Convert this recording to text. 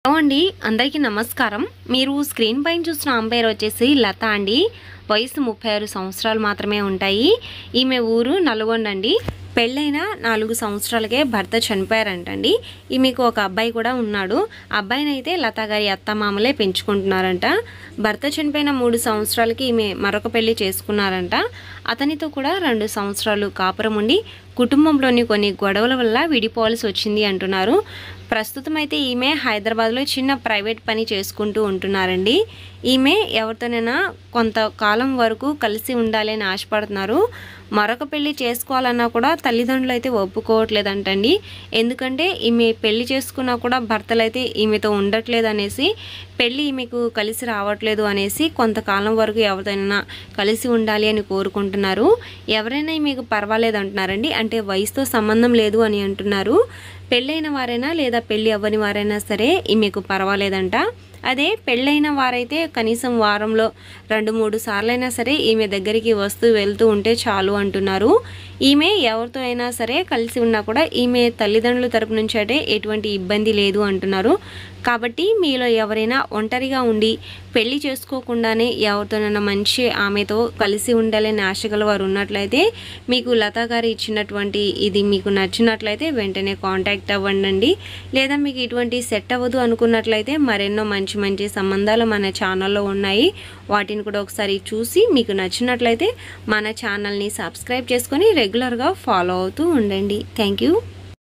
hello అండి అందరికీ నమస్కారం మీరు స్క్రీన్ పైన చూసిన అంపైర్ వచ్చేసి లత అండి వయసు ముప్పై ఆరు సంవత్సరాలు మాత్రమే ఉంటాయి ఈమె ఊరు నల్గొండ అండి పెళ్ళైన నాలుగు సంవత్సరాలకే భర్త చనిపోయారంటండి ఈమెకు ఒక అబ్బాయి కూడా ఉన్నాడు అబ్బాయిని అయితే లత గారి అత్తమామలే పెంచుకుంటున్నారంట భర్త చనిపోయిన మూడు సంవత్సరాలకి ఈమె మరొక పెళ్లి చేసుకున్నారంట అతనితో కూడా రెండు సంవత్సరాలు కాపురం ఉండి కుటుంబంలోని కొన్ని గొడవల వల్ల విడిపోవాల్సి వచ్చింది అంటున్నారు ప్రస్తుతం అయితే ఈమె హైదరాబాద్లో చిన్న ప్రైవేట్ పని చేసుకుంటూ ఉంటున్నారండి ఈమె ఎవరితోనైనా కొంతకాలం వరకు కలిసి ఉండాలి అని ఆశపడుతున్నారు మరొక పెళ్లి చేసుకోవాలన్నా కూడా తల్లిదండ్రులు అయితే ఒప్పుకోవట్లేదంటండి ఎందుకంటే ఈమె పెళ్లి చేసుకున్నా కూడా భర్తలు అయితే ఈమెతో ఉండట్లేదు అనేసి పెళ్ళి ఈమెకు కలిసి రావట్లేదు అనేసి కొంతకాలం వరకు ఎవరితోనైనా కలిసి ఉండాలి అని కోరుకుంటున్నారు ఎవరైనా ఈమెకు పర్వాలేదు అంటున్నారండి అంటే వయసుతో సంబంధం లేదు అని అంటున్నారు పెళ్ళైన వారైనా లేదా పెళ్ళి అవ్వని వారైనా సరే ఈమెకు పర్వాలేదంట అదే పెళ్ళైన వారైతే కనీసం వారంలో రెండు మూడు సార్లైనా సరే ఈమె దగ్గరికి వస్తూ వెళ్తూ ఉంటే చాలు అంటున్నారు ఈమె ఎవరితో అయినా సరే కలిసి ఉన్నా కూడా ఈమె తల్లిదండ్రుల తరపు నుంచి అయితే ఎటువంటి ఇబ్బంది లేదు అంటున్నారు కాబట్టి మీలో ఎవరైనా ఒంటరిగా ఉండి పెళ్లి చేసుకోకుండానే ఎవరితోనైనా మంచి ఆమెతో కలిసి ఉండాలని ఆశ గల వారు ఉన్నట్లయితే మీకు లతా గారు ఇచ్చినటువంటి ఇది మీకు నచ్చినట్లయితే వెంటనే కాంటాక్ట్ అవ్వండి లేదా మీకు ఇటువంటి సెట్ అవ్వదు అనుకున్నట్లయితే మరెన్నో మంచి మంచి సంబంధాలు మన ఛానల్లో ఉన్నాయి వాటిని కూడా ఒకసారి చూసి మీకు నచ్చినట్లయితే మన ఛానల్ని సబ్స్క్రైబ్ చేసుకొని రెగ్యులర్గా ఫాలో అవుతూ ఉండండి థ్యాంక్ యూ